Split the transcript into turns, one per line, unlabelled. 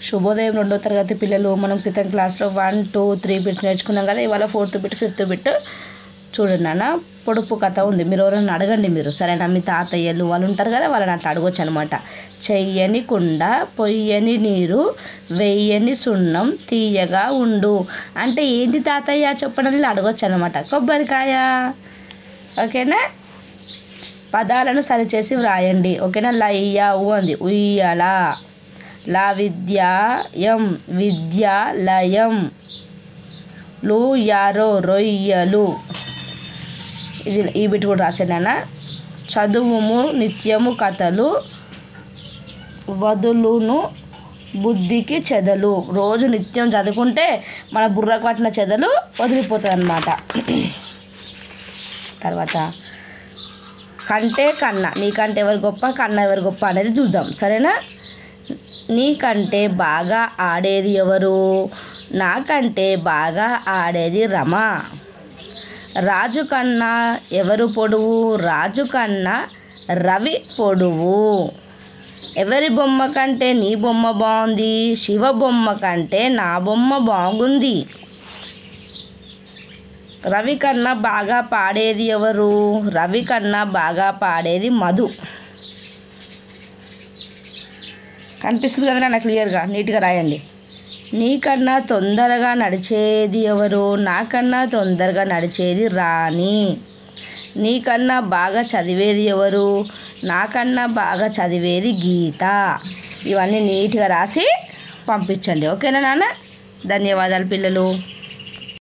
శుభోదయం రెండో తరగతి పిల్లలు మనం క్రితం క్లాస్లో వన్ టూ త్రీ బిట్స్ నేర్చుకున్నాం కదా ఇవాళ ఫోర్త్ బిట్ ఫిఫ్త్ బిట్ చూడండి నాన్న పొడుపు కథ ఉంది మీరు ఎవరైనా అడగండి మీరు సరేనా మీ తాతయ్యలు వాళ్ళు ఉంటారు కదా వాళ్ళని అట్లా అడగొచ్చు అనమాట చెయ్యని కుండ పొయ్యని నీరు వెయ్యని సున్నం తీయగా ఉండు అంటే ఏంటి తాతయ్య చెప్పడం అడగొచ్చు అనమాట కొబ్బరికాయ ఓకేనా పదాలను సరిచేసి వ్రాయండి ఓకేనా లయ్య ఊ అంది ఉయ్యల లా విద్య యం విద్యాలయం లు యారో రొయ్యలు ఇది ఈ బిట్ కూడా రాశానా చదువుము నిత్యము కథలు వదులును బుద్ధికి చెదలు రోజు నిత్యం చదువుకుంటే మన బుర్రకు పట్టిన చెదలు వదిలిపోతుంది అనమాట తర్వాత కంటే కన్న నీకంటే ఎవరు గొప్ప కన్న ఎవరు గొప్ప అనేది చూద్దాం సరేనా నీకంటే బాగా ఆడేది ఎవరు నాకంటే బాగా ఆడేది రమ రాజు కన్నా ఎవరు పొడువు రాజు కన్నా రవి పొడువు ఎవరి బొమ్మ కంటే నీ బొమ్మ బాగుంది శివ బొమ్మ కంటే నా బొమ్మ బాగుంది రవి కన్నా బాగా పాడేది ఎవరు రవి కన్నా బాగా పాడేది మధు కనిపిస్తుంది కదా నాకు క్లియర్గా నీట్గా రాయండి నీకన్నా తొందరగా నడిచేది ఎవరు నాకన్నా తొందరగా నడిచేది రాణి నీకన్నా బాగా చదివేది ఎవరు నాకన్నా బాగా చదివేది గీత ఇవన్నీ నీట్గా రాసి పంపించండి ఓకేనా నాన్న ధన్యవాదాలు పిల్లలు